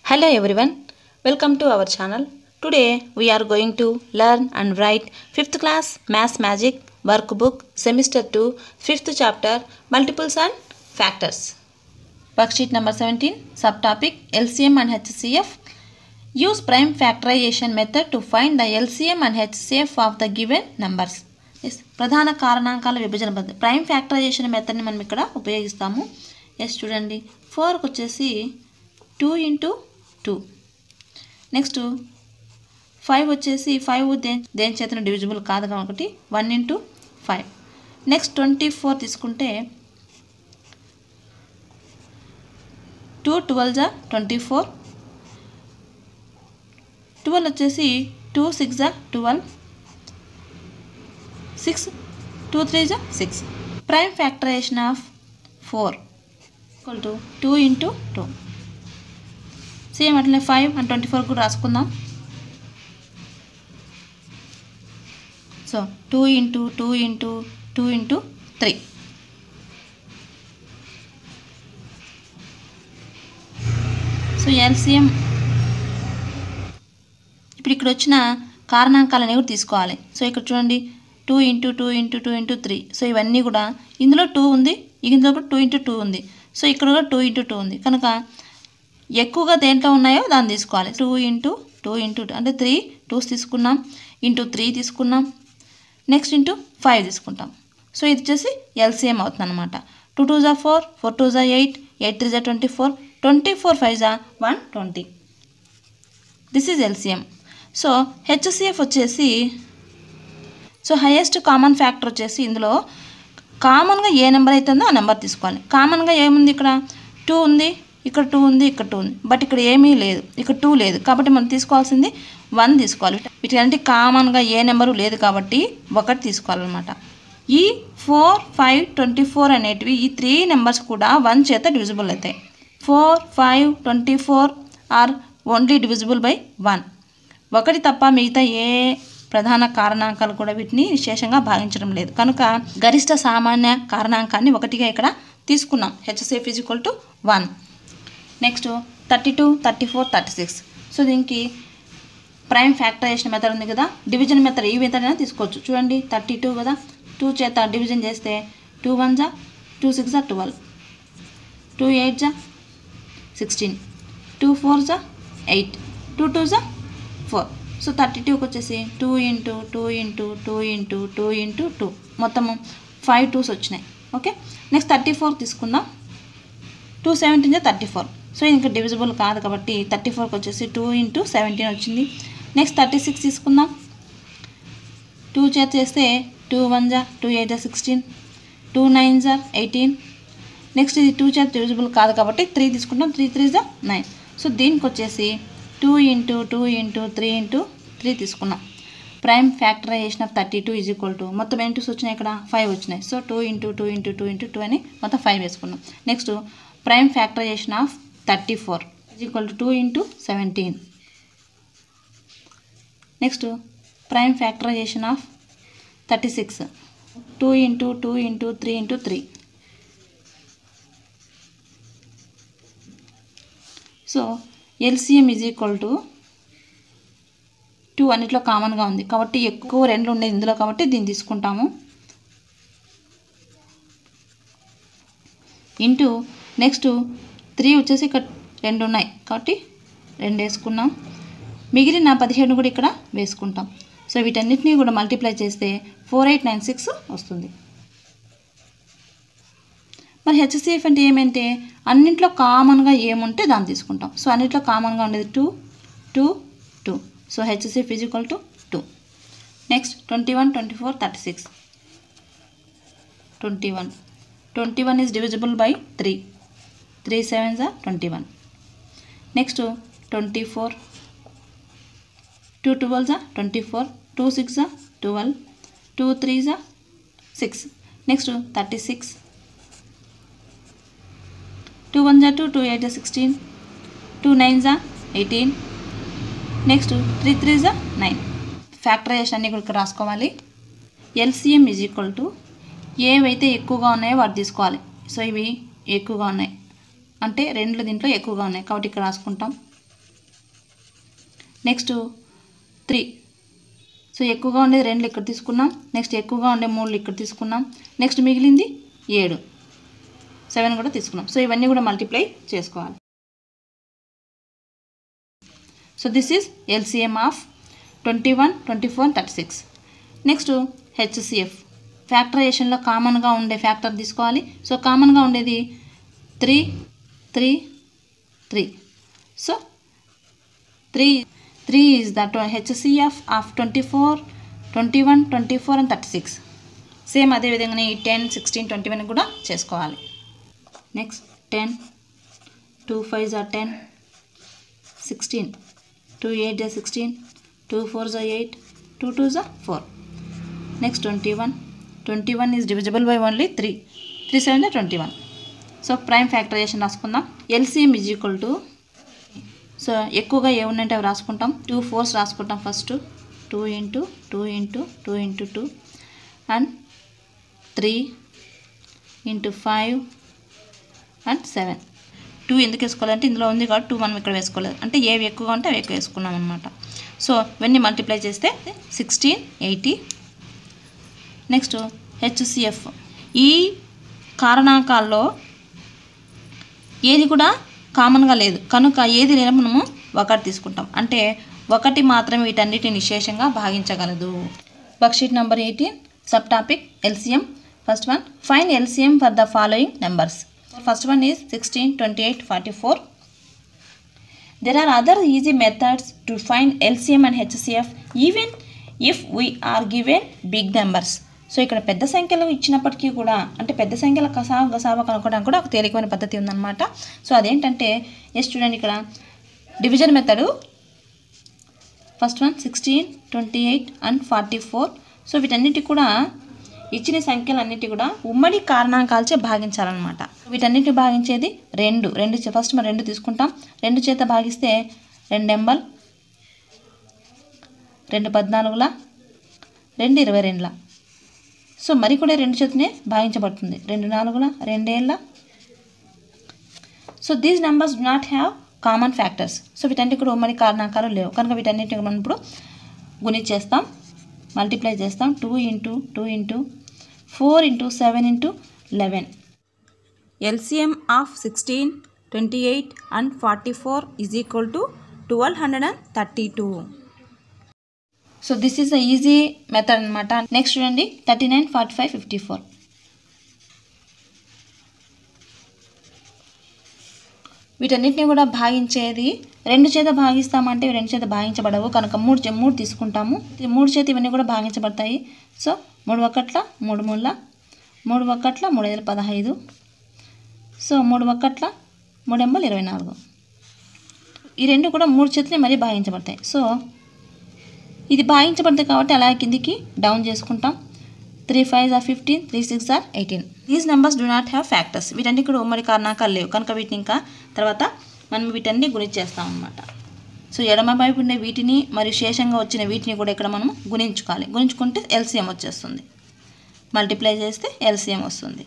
Hello everyone, welcome to our channel. Today we are going to learn and write 5th class Maths Magic workbook semester 2 5th chapter multiples and factors. Worksheet number 17 subtopic LCM and HCF. Use prime factorization method to find the LCM and HCF of the given numbers. Yes ప్రధాన కారణాంకాల విభజన పద్ధతి prime factorisation మెథడ్ని మనం ఇక్కడ ఉపయోగిస్తాము yes చూడండి ఫోర్కి వచ్చేసి two into two next five వచ్చేసి ఫైవ్ దేని దేని చేతన డివిజిబుల్ కాదు కాబట్టి one into five next twenty four తీసుకుంటే టూ ట్వెల్వ్ జా ట్వంటీ ఫోర్ ట్వెల్వ్ వచ్చేసి టూ సిక్స్ జా ట్వెల్వ్ సిక్స్ టూ త్రీ జా six prime factorization of four equal to two into two same అట్లనే ఫైవ్ అండ్ ట్వంటీ ఫోర్ కూడా రాసుకుందాం so two into two into two into three so LCM ఇప్పుడు ఇక్కడ వచ్చిన కారణాంకాలు అనేవి కూడా తీసుకోవాలి సో ఇక్కడ చూడండి two into two into two into three so ఇవన్నీ కూడా ఇందులో టూ ఉంది ఇందులో కూడా టూ ఇంటూ టూ ఉంది సో ఇక్కడ కూడా టూ ఇంటూ టూ ఉంది కనుక ఎక్కువగా దేంట్లో ఉన్నాయో దాన్ని తీసుకోవాలి two into two into two అంటే త్రీ టూస్ తీసుకున్నాం ఇంటూ త్రీ తీసుకున్నాం నెక్స్ట్ ఇంటూ ఫైవ్ తీసుకుంటాం సో ఇది వచ్చేసి ఎల్సిఎం అవుతుంది అనమాట టూ టూ జా ఫోర్ ఫోర్ టూ జా ఎయిట్ ఎయిట్ త్రీ జా twenty four twenty four five జా one twenty this is LCM so HCF వచ్చేసి సో హైయెస్ట్ కామన్ ఫ్యాక్టర్ వచ్చేసి ఇందులో కామన్గా ఏ నెంబర్ అవుతుందో ఆ నెంబర్ తీసుకోవాలి కామన్గా ఏముంది ఇక్కడ టూ ఉంది ఇక్కడ టూ ఉంది ఇక్కడ టూ ఉంది బట్ ఇక్కడ ఏమీ లేదు ఇక్కడ టూ లేదు కాబట్టి మనం తీసుకోవాల్సింది వన్ తీసుకోవాలి వీటికంటే కామన్గా ఏ నెంబరు లేదు కాబట్టి ఒకటి తీసుకోవాలన్నమాట ఈ ఫోర్ ఫైవ్ ట్వంటీ ఫోర్ అనేటివి ఈ త్రీ నెంబర్స్ కూడా వన్ చేత డివిజిబుల్ అవుతాయి four five twenty four are only divisible by one ఒకటి తప్ప మిగతా ఏ ప్రధాన కారణాంకాలు కూడా వీటిని విశేషంగా భావించడం లేదు కనుక గరిష్ట సామాన్య కారణాంకాన్ని ఒకటిగా ఇక్కడ తీసుకున్నాం HCF is equal to one next thirty two thirty four thirty six so దీనికి ప్రైమ్ ఫ్యాక్టరైజేషన్ మెథడ్ ఉంది కదా డివిజన్ మెథడ్ ఈ మెథడ్ అయినా తీసుకోవచ్చు చూడండి థర్టీ టూ కదా టూ చేత డివిజన్ చేస్తే టూ వన్ జా టూ సిక్స్ జా ట్వెల్వ్ టూ ఎయిట్ జా సిక్స్టీన్ టూ ఫోర్ జా ఎయిట్ టూ టూ జా ఫోర్ సో థర్టీ టూకి వచ్చేసి two into two into two into two into two మొత్తము ఫైవ్ టూస్ వచ్చినాయి ఓకే నెక్స్ట్ థర్టీ ఫోర్ తీసుకుందాం two seventeen thirty four so ఇంకా divisible కాదు కాబట్టి థర్టీ ఫోర్కి వచ్చేసి టూ ఇంటూ సెవెంటీన్ వచ్చింది నెక్స్ట్ థర్టీ సిక్స్ తీసుకుందాం టూ చేత చేస్తే టూ వన్ జా టూ ఎయిట్ జా సిక్స్టీన్ టూ నైన్ జా ఎయిటీన్ నెక్స్ట్ ఇది టూ చేత డివిజిబుల్ కాదు కాబట్టి త్రీ తీసుకుంటాం త్రీ త్రీ జా నైన్ సో దీనికి వచ్చేసి two into two into three into three తీసుకున్నాం prime factorization of thirty two is equal to మొత్తం ఎన్ని టూస్ వచ్చినాయి ఇక్కడ ఫైవ్ వచ్చినాయి so two into two into two into two అని మొత్తం ఫైవ్ వేసుకున్నాం next prime factorization of thirty four is equal to two into seventeen next prime factorization of thirty six two into two into three into three so LCM is equal to two అన్నిట్లో కామన్గా ఉంది కాబట్టి ఎక్కువ రెండు ఉండేది ఇందులో కాబట్టి దీన్ని తీసుకుంటాము ఇంటూ నెక్స్ట్ త్రీ వచ్చేసి ఇక్కడ రెండు ఉన్నాయి కాబట్టి రెండు వేసుకున్నాం మిగిలిన పదిహేడు కూడా ఇక్కడ వేసుకుంటాం సో వీటన్నిటిని కూడా మల్టిప్లై చేస్తే ఫోర్ ఎయిట్ నైన్ సిక్స్ వస్తుంది మరి హెచ్సిఎఫ్ అంటే ఏమంటే అన్నింట్లో కామన్గా ఏముంటే దాన్ని తీసుకుంటాం సో అన్నింట్లో కామన్గా ఉండేది two two two so HCF is equal to two next twenty one twenty four thirty six twenty one twenty one is divisible by three three seven జా twenty one next twenty four two twelve జా twenty four two six జా twelve two three జా six next thirty six two one జా two two eight జా sixteen two nine జా eighteen next three three జా nine factorisation అన్నీ కూడా ఇక్కడ రాసుకోవాలి ఎల్సిఎం ఈజ్ ఈక్వల్ టు ఏవైతే ఎక్కువగా ఉన్నాయో వాటి తీసుకోవాలి సో ఇవి ఎక్కువగా ఉన్నాయి అంటే రెండు దీంట్లో ఎక్కువగా ఉన్నాయి కాబట్టి ఇక్కడ రాసుకుంటాం నెక్స్ట్ త్రీ సో ఎక్కువగా ఉండేది రెండు ఇక్కడ తీసుకున్నాం నెక్స్ట్ ఎక్కువగా ఉండే మూడు ఇక్కడ తీసుకున్నాం నెక్స్ట్ మిగిలింది ఏడు సెవెన్ కూడా తీసుకున్నాం సో ఇవన్నీ కూడా మల్టిప్లై చేసుకోవాలి so this is LCM of twenty one twenty four thirty six next HCF ఫ్యాక్టరైజేషన్లో కామన్గా ఉండే ఫ్యాక్టర్ తీసుకోవాలి సో కామన్గా ఉండేది three three three so three three is the HCF of twenty four twenty one twenty four and thirty six same అదే విధంగానే ఈ ten sixteen twenty one కూడా చేసుకోవాలి next ten two five are ten sixteen two eight జా sixteen two four జా eight two two జా four next twenty one twenty one is divisible by only three three seven జా twenty one so prime factorization రాసుకుందాం LCM is equal to so ఎక్కువగా ఏ ఉన్నాయంటే అవి రాసుకుంటాం టూ ఫోర్స్ రాసుకుంటాం first two into two into two into two and three into five and seven two ఎందుకు వేసుకోవాలంటే ఇందులో ఉంది కాబట్టి టూ మనం ఇక్కడ వేసుకోలేదు అంటే ఏవి ఎక్కువగా ఉంటే అవి ఎక్కువ వేసుకున్నాం అనమాట సో ఇవన్నీ మల్టిప్లై చేస్తే సిక్స్టీన్ ఎయిటీ నెక్స్ట్ హెచ్సిఎఫ్ ఈ కారణాంకాల్లో ఏది కూడా కామన్గా లేదు కనుక ఏది లేని మనము ఒకటి తీసుకుంటాం అంటే ఒకటి మాత్రమే వీటన్నిటిని నిశేషంగా భాగించగలదు worksheet number eighteen sub topic LCM first one find LCM for the following numbers first one is sixteen twenty eight forty four There are other easy methods to find LCM and HCF even if we are given big numbers. So ఇక్కడ పెద్ద సంఖ్యలు ఇచ్చినప్పటికీ కూడా అంటే పెద్ద సంఖ్యల కసావ గసావ కనుక్కోవడానికి కూడా ఒక తేలికమైన పద్ధతి ఉందన్నమాట సో అదేంటంటే ఎస్ చూడండి ఇక్కడ division method first one sixteen twenty eight and forty four so వీటన్నిటి కూడా ఇచ్చిన సంఖ్యలన్నిటి కూడా ఉమ్మడి కారణాంకాలచే భాగించాలన్నమాట వీటన్నిటిని భాగించేది రెండు రెండు చే- ఫస్ట్ మనం రెండు తీసుకుంటాం రెండు చేత భాగిస్తే రెండు ఎంబల్ రెండు పద్నాలుగుల రెండు ఇరవై రెండుల సో మరి కూడా రెండు చేతనే భాగించబడుతుంది రెండు నాలుగుల రెండేళ్ళ so these numbers do not have common factors so వీటన్నిటి కూడా ఉమ్మడి కారణాంకాలు లేవు కనుక వీటన్నిటిని మనం ఇప్పుడు గుణించేస్తాం మల్టిప్లై చేస్తాం two into two into four into seven into eleven LCM of sixteen twenty eight and forty four is equal to twelve hundred and thirty two so this is the easy method అనమాట next చూడండి thirty nine forty five fifty four వీటన్నిటిని కూడా భాగించేది రెండు చేత భాగిస్తామంటే ఇవి రెండు చేత భాగించబడవు కనుక మూడు చే- మూడు తీసుకుంటాము ఈ మూడు చేత ఇవన్నీ కూడా భాగించబడతాయి సో మూడు ఒక్కట్ల మూడు మూడుల మూడు ఒక్కట్ల మూడు ఐదు పదహైదు సో మూడు ఒక్కట్ల మూడు ఎంబలు ఇరవై నాలుగు ఈ రెండు కూడా మూడు చేతిని మరీ భాగించబడతాయి సో ఇది భాగించబడుతుంది కాబట్టి అలా కిందికి డౌన్ చేసుకుంటాం three five are fifteen three six are eighteen these numbers do not have factors వీటన్ని కూడా ఉమ్మడి కారణాకాలు లేవు కనుక వీటిని ఇంకా తర్వాత మనం వీటన్ని గుణించేస్తాం అనమాట సో ఎడమ వైపు ఉండే వీటిని మరియు శేషంగా వచ్చిన వీటిని కూడా ఇక్కడ మనం గుణించుకోవాలి గుణించుకుంటే ఎల్సిఎం వచ్చేస్తుంది మల్టిప్లై చేస్తే ఎల్సిఎం వస్తుంది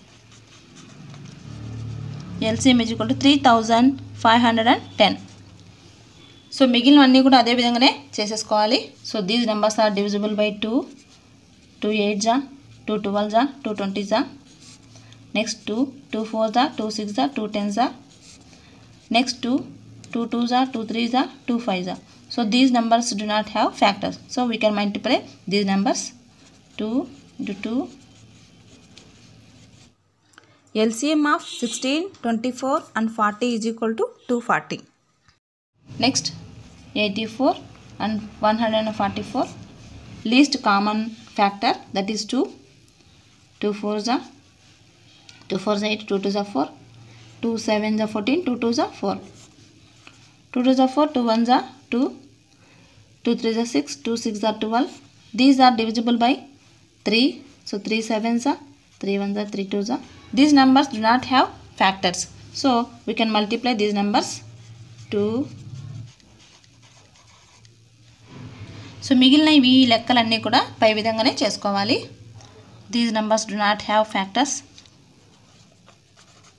LCM is equal to three thousand five hundred and ten so మిగిలినవన్నీ కూడా అదే విధంగానే చేసేసుకోవాలి so these numbers are divisible by two two eight are two twelve are two twenty are next two two four are two six are two ten are next two two two are two three are two five are so these numbers do not have factors so we can multiply these numbers two into two LCM of 16, 24 and 40 is equal to 240. Next, 84 and 144. Least common factor that is 2. 2 4s are 2 4s are 8, 2 2s are 4. 2 7s are 14, 2 2s are 4. 2 2s are 4, 2 1s are 2. 2 3s are 6, 2 6s are 12. These are divisible by 3. So 3 7s are 3 1s are 3 2s are. These numbers do not have factors. So we can multiply these numbers 2. So మిగిలిన ఈ లెక్కలన్నీ కూడా పై విధంగానే చేసుకోవాలి these numbers do not have factors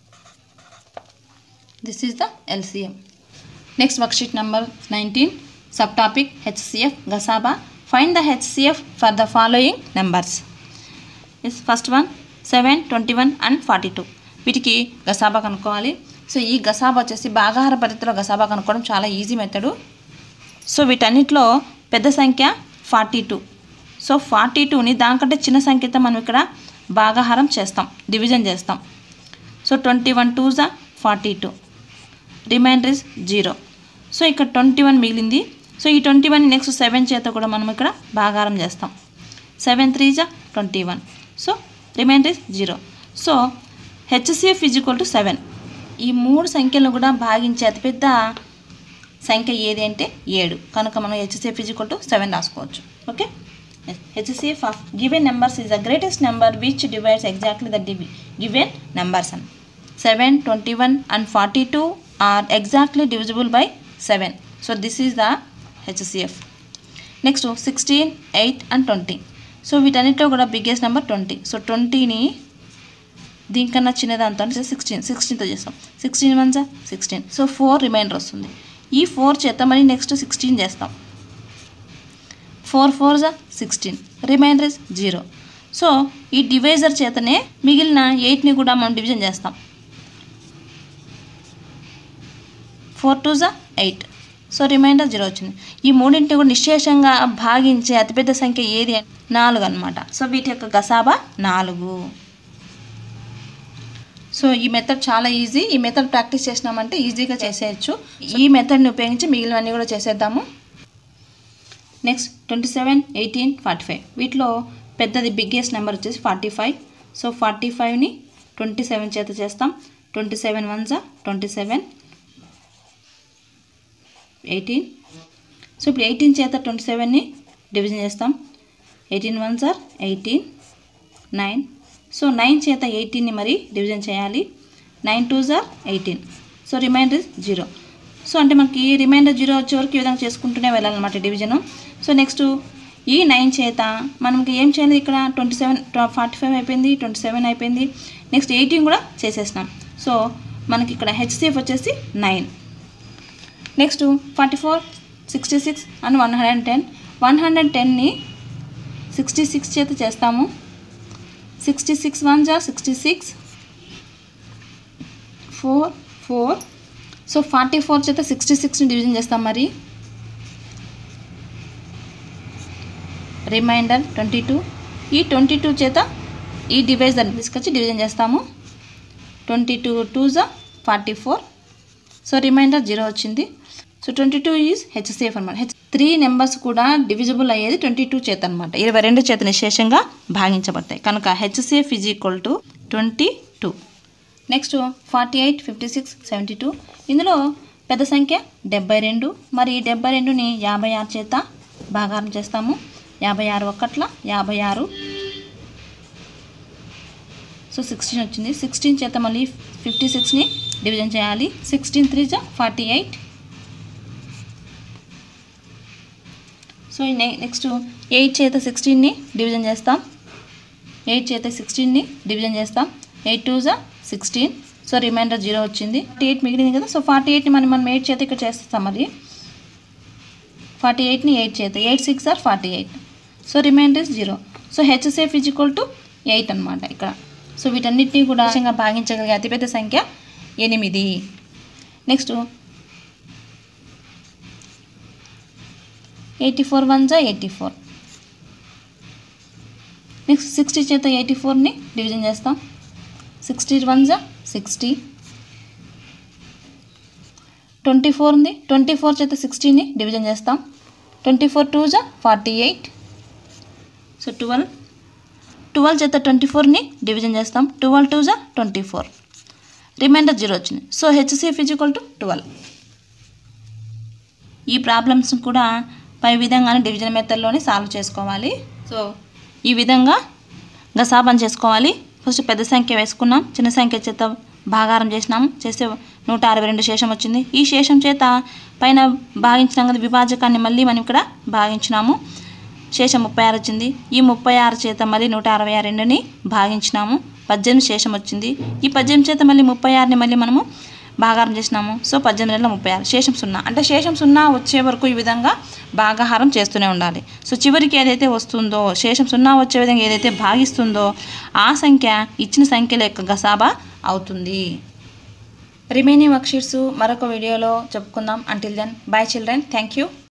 this is the LCM next worksheet number nineteen sub topic HCF గసాబా find the HCF for the following numbers is first one seven twenty one and forty two వీటికి గసాబా కనుక్కోవాలి so ఈ గసాబా వచ్చేసి భాగాహార పద్ధతిలో గసాబా కనుక్కోవడం చాలా easy method so వీటన్నిటిలో పెద్ద సంఖ్య ఫార్టీ టూ సో ఫార్టీ టూని దానికంటే చిన్న సంఖ్యతో మనం ఇక్కడ భాగాహారం చేస్తాం డివిజన్ చేస్తాం so twenty one two are forty two remainder is zero so ఇక్కడ ట్వంటీ వన్ మిగిలింది సో ఈ ట్వంటీ వన్ నెక్స్ట్ సెవెన్ చేత కూడా మనం ఇక్కడ భాగాహారం చేస్తాం సెవెన్ త్రీ జా twenty one so remainder is zero so HCF is equal to seven ఈ మూడు సంఖ్యలను కూడా భాగించే అతిపెద్ద సంఖ్య ఏది అంటే ఏడు కనుక మనం HCF is equal to seven రాసుకోవచ్చు okay HCF of given numbers is the greatest number which divides exactly the డివి గివెన్ నెంబర్స్ అని seven twenty one and forty two are exactly divisible by seven so this is the HCF next sixteen eight and twenty so వీటన్నిటిలో కూడా biggest number twenty so ట్వంటీని దీనికన్నా చిన్నదాంతో sixteen సిక్స్టీన్తో చేస్తాం sixteen one are sixteen so four remainder వస్తుంది ఈ four చేత మళ్ళీ నెక్స్ట్ సిక్స్టీన్ చేస్తాం four four are sixteen remainder is zero so ఈ డివైజర్ చేతనే మిగిలిన ఎయిట్ని కూడా మనం డివిజన్ చేస్తాం ఫోర్ టూ జా ఎయిట్ సో రిమైండర్ జీరో వచ్చింది ఈ మూడింటిని కూడా నిశ్శేషంగా భాగించే అతిపెద్ద సంఖ్య ఏది అంటే నాలుగు అనమాట సో వీటి యొక్క గసాబా నాలుగు సో ఈ మెథడ్ చాలా ఈజీ ఈ మెథడ్ ప్రాక్టీస్ చేసినామంటే ఈజీగా చేసేయచ్చు ఈ మెథడ్ని ఉపయోగించి మిగిలినవన్నీ కూడా చేసేద్దాము next twenty seven eighteen forty five వీటిలో పెద్దది బిగ్గెస్ట్ నెంబర్ వచ్చేసి ఫార్టీ ఫైవ్ సో ఫార్టీ ఫైవ్ని ట్వంటీ సెవెన్ చేత చేస్తాం twenty seven one are twenty seven eighteen so ఇప్పుడు ఎయిటీన్ చేత ట్వంటీ సెవెన్ని డివిజన్ చేస్తాం eighteen one are eighteen nine so nine చేత ఎయిటీన్ని మరి డివిజన్ చేయాలి nine two are eighteen so remainder zero so అంటే మనకి రిమైండర్ జీరో వచ్చే వరకు ఈ విధంగా చేసుకుంటూనే వెళ్ళాలన్నమాట డివిజను సో నెక్స్ట్ ఈ నైన్ చేత మనకి ఏం చేయాలి ఇక్కడ ట్వంటీ సెవెన్ ఫార్టీ ఫైవ్ అయిపోయింది ట్వంటీ సెవెన్ అయిపోయింది నెక్స్ట్ ఎయిటీన్ కూడా చేసేసినాం సో మనకి ఇక్కడ హెచ్సిఎఫ్ వచ్చేసి nine next forty four sixty six and one hundred and ten one hundred టెన్ని సిక్స్టీ సిక్స్ చేత చేస్తాము sixty six one are sixty six four four so forty four చేత సిక్స్టీ సిక్స్ని డివిజన్ చేస్తాం మరి రిమైండర్ ట్వంటీ టూ ఈ twenty two చేత ఈ డివైజర్ తీసుకొచ్చి డివిజన్ చేస్తాము twenty two two are forty four so remainder zero వచ్చింది so twenty two is HCF అనమాట హెచ్ త్రీ నెంబర్స్ కూడా డివిజిబుల్ అయ్యేది ట్వంటీ టూ చేత అనమాట ఇరవై రెండు చేత నిశేషంగా భాగించబడతాయి కనుక HCF is equal to twenty two next forty eight fifty six seventy two ఇందులో పెద్ద సంఖ్య డెబ్బై రెండు మరి ఈ డెబ్బై రెండుని యాభై ఆరు చేత భాగారం చేస్తాము యాభై ఆరు ఒకట్ల యాభై ఆరు సో సిక్స్టీన్ వచ్చింది సిక్స్టీన్ చేత మళ్ళీ ఫిఫ్టీ సిక్స్ని డివిజన్ చేయాలి sixteen three are forty eight so next eight చేత సిక్స్టీన్ని డివిజన్ చేస్తాం ఎయిట్ చేత సిక్స్టీన్ని డివిజన్ చేస్తాం eight two are sixteen so remainder zero వచ్చింది ఎయిట్ మిగిలింది కదా సో ఫార్టీ ఎయిట్ని మనం మనం ఎయిట్ చేత ఇక్కడ చేస్తాం మరి ఫార్టీ ఎయిట్ని ఎయిట్ చేత eight six are forty eight so remainder zero so HCF is equal to eight అనమాట ఇక్కడ సో వీటన్నిటిని కూడా నిజంగా భాగించగలిగే అతిపెద్ద సంఖ్య ఎనిమిది next eighty four one are eighty four next sixty చేత ఎయిటీ ఫోర్ని డివిజన్ చేస్తాం sixty one are sixty twenty four ఉంది ట్వంటీ ఫోర్ చేత సిక్స్టీని డివిజన్ చేస్తాం twenty four two are forty eight so twelve twelve చేత ట్వంటీ ఫోర్ని డివిజన్ చేస్తాం twelve two are twenty four remainder zero వచ్చింది so HCF is equal to twelve ఈ problems కూడా పై విధంగానే డివిజన్ మెథడ్లోనే సాల్వ్ చేసుకోవాలి సో ఈ విధంగా గసాబం చేసుకోవాలి ఫస్ట్ పెద్ద సంఖ్య వేసుకున్నాం చిన్న సంఖ్య చేత భాగారం చేసినాం చేస్తే నూట అరవై రెండు శేషం వచ్చింది ఈ శేషం చేత పైన భాగించినాం కదా విభాజకాన్ని మళ్ళీ మనం ఇక్కడ భాగించినాము శేషం ముప్పై ఆరు వచ్చింది ఈ ముప్పై ఆరు చేత మళ్ళీ నూట అరవై రెండుని భాగించినాము పద్దెనిమిది శేషం వచ్చింది ఈ పద్దెనిమిది చేత మళ్ళీ ముప్పై ఆరుని మళ్ళీ మనము భాగాహారం చేసినాము సో పద్దెనిమిది వేల ముప్పై ఆరు శేషం సున్నా అంటే శేషం సున్నా వచ్చే వరకు ఈ విధంగా భాగాహారం చేస్తూనే ఉండాలి సో చివరికి ఏదైతే వస్తుందో శేషం సున్నా వచ్చే విధంగా ఏదైతే భాగిస్తుందో ఆ సంఖ్య ఇచ్చిన సంఖ్యల యొక్క గసాబా అవుతుంది రిమైనింగ్ వర్క్షీట్స్ మరొక వీడియోలో చెప్పుకుందాం until then bye children thank you